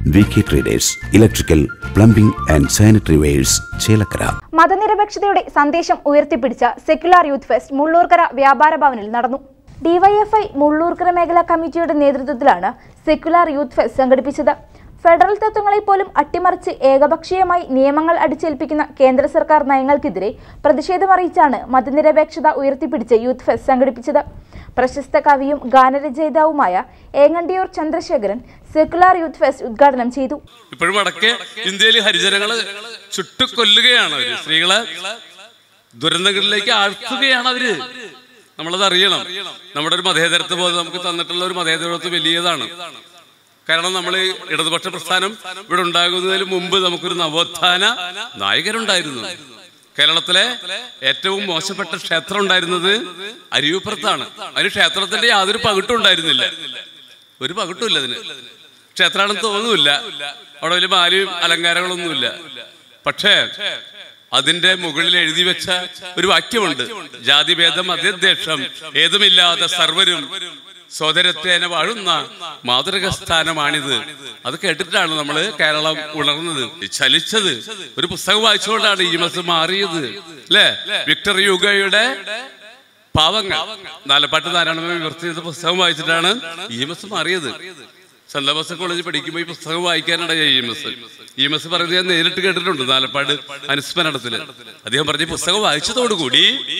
V K traders electrical plumbing and sanitary wares Chelakkara മതനിരപേക്ഷതയുടെ സന്ദേശം ഉയർത്തിപ്പിടിച്ച സെക്യുലാർ യൂത്ത് ഫെസ്റ്റ് മുള്ളൂർക്കര വ്യാപാര ഭവനിൽ നടന്നു ഡിവൈഎഫ്ഐ മുള്ളൂർക്കര മേഖലാ കമ്മിറ്റിയുടെ നേതൃത്വത്തിലാണ് സെക്യുലാർ യൂത്ത് ഫെസ്റ്റ് സംഘടിപ്പിച്ചത് ഫെഡറൽ തത്വങ്ങളെ പോലും അട്ടിമറിച്ച് ഏകപക്ഷീയമായി നിയമങ്ങൾ അടിച്ചേൽപ്പിക്കുന്ന കേന്ദ്ര സർക്കാർ നയങ്ങൾക്കെതിരെ പ്രതിഷേധമറിയിച്ചാണ് മതനിരപേക്ഷത ഉയർത്തിപ്പിടിച്ച് യൂത്ത് ഫെസ്റ്റ് സംഘടിപ്പിച്ചത് പ്രശസ്ത കവിയും ഗാനരചയിതാവുമായ Engandiyur Chandrasekharan secular youth fest ഉദ്ഘാടനം ചെയ്തു ഇപ്പോഴും അടക്കെ ഇന്ത്യയിൽ ഹരിജനങ്ങള് ചുട്ടുകൊല്ലുകയാണ് അവര് സ്ത്രീകളെ ദുരന്തങ്ങളിലേക്ക് ആഴ്ത്തുകയാണ് അവര് നമ്മളത് അറിയണം നമ്മുടെ ഒരു മതേതരത്വ ബോധം നമുക്ക് തന്നിട്ടുള്ള ഒരു മതേതരത്വം വലിയതാണ് കാരണം നമ്മൾ ഇടതുപക്ഷ പ്രസ്ഥാനം ഇവിടെ ഉണ്ടാകുന്നതിന് മുമ്പ് നമുക്കൊരു നവോത്ഥാന നായകരുണ്ടായിരുന്നു കേരളത്തിലെ ഏറ്റവും മോശപ്പെട്ട ക്ഷേത്രം ഉണ്ടായിരുന്നത് അരിയൂപ്പുറത്താണ് അതിന് ക്ഷേത്രത്തിന്റെ യാതൊരു പകിട്ടും ഉണ്ടായിരുന്നില്ല ഒരു പകിട്ടുമില്ല അതിന് ക്ഷേത്രമാണെന്ന് തോന്നുന്നില്ല അവിടെ വലിയ മാലയും അലങ്കാരങ്ങളൊന്നുമില്ല പക്ഷേ അതിന്റെ മുകളിൽ എഴുതി വെച്ച ഒരു വാക്യമുണ്ട് ജാതിഭേദം അധ്യദേശം ഏതുമില്ലാതെ സർവരും സോദരത്തേന വാഴുന്ന മാതൃക സ്ഥാനമാണിത് അത് കേട്ടിട്ടാണ് നമ്മൾ കേരളം ഉണർന്നത് ചലിച്ചത് ഒരു പുസ്തകം വായിച്ചുകൊണ്ടാണ് ഈ മാസം മാറിയത് അല്ലേ വിക്ടർ യുഗയുടെ പാവങ്ങൾ നാലപ്പാട്ട് നാരായണ വിവർത്തി ചെയ്ത പുസ്തകം വായിച്ചിട്ടാണ് ഇ എം എസ് മാറിയത് സെന്റ് തോമസ് കോളേജിൽ പഠിക്കുമ്പോൾ ഈ പുസ്തകം വായിക്കാനിടയ E M S E M S പറയുന്നത് ഞാൻ നേരിട്ട് കേട്ടിട്ടുണ്ട് നാലപ്പാട് അനുസ്മരണത്തില് അദ്ദേഹം പറഞ്ഞ ഈ പുസ്തകം വായിച്ചതോടുകൂടി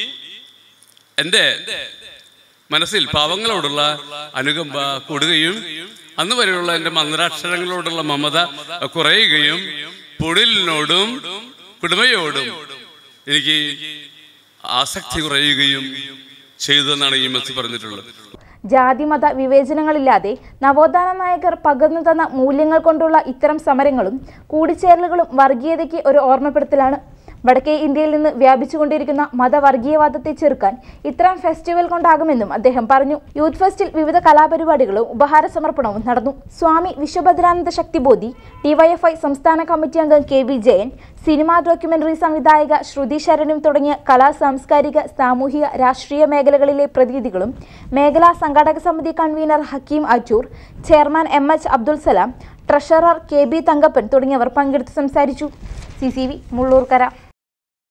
എന്റെ മനസ്സിൽ പാവങ്ങളോടുള്ള അനുകമ്പ കൂടുകയും അന്ന് വരെയുള്ള എന്റെ മന്ത്രാക്ഷരങ്ങളോടുള്ള മമത കുറയുകയും പൊടിലിനോടും കുടുംബയോടും എനിക്ക് ആസക്തി കുറയുകയും ചെയ്തു എന്നാണ് ഈ മെസ്സി പറഞ്ഞിട്ടുള്ളത് ജാതിമത വിവേചനങ്ങളില്ലാതെ നവോത്ഥാന നായകർ പകർന്നു തന്ന മൂല്യങ്ങൾ കൊണ്ടുള്ള ഇത്തരം സമരങ്ങളും കൂടിച്ചേരലുകളും വർഗീയതയ്ക്ക് ഒരു ഓർമ്മപ്പെടുത്തലാണ് വടക്കേ ഇന്ത്യയിൽ നിന്ന് വ്യാപിച്ചുകൊണ്ടിരിക്കുന്ന മതവർഗീയവാദത്തെ ചെറുക്കാൻ ഇത്തരം ഫെസ്റ്റിവൽ കൊണ്ടാകുമെന്നും അദ്ദേഹം പറഞ്ഞു യൂത്ത് ഫെസ്റ്റിൽ വിവിധ കലാപരിപാടികളും ഉപഹാര സമർപ്പണവും നടന്നു സ്വാമി വിശ്വഭദ്രാനന്ദ ശക്തിബോധി ഡിവൈഎഫ്ഐ സംസ്ഥാന കമ്മിറ്റി അംഗം K V Jayan cinema documentary സംവിധായക ശ്രുതി ശരനും തുടങ്ങിയ കലാ സാംസ്കാരിക സാമൂഹിക രാഷ്ട്രീയ മേഖലകളിലെ പ്രതിനിധികളും മേഖലാ സംഘാടക സമിതി convener Hakeem Attur chairman M H Abdul Salam treasurer K B Thankappan തുടങ്ങിയവർ പങ്കെടുത്ത് സംസാരിച്ചു സി സി വി മുള്ളൂർക്കര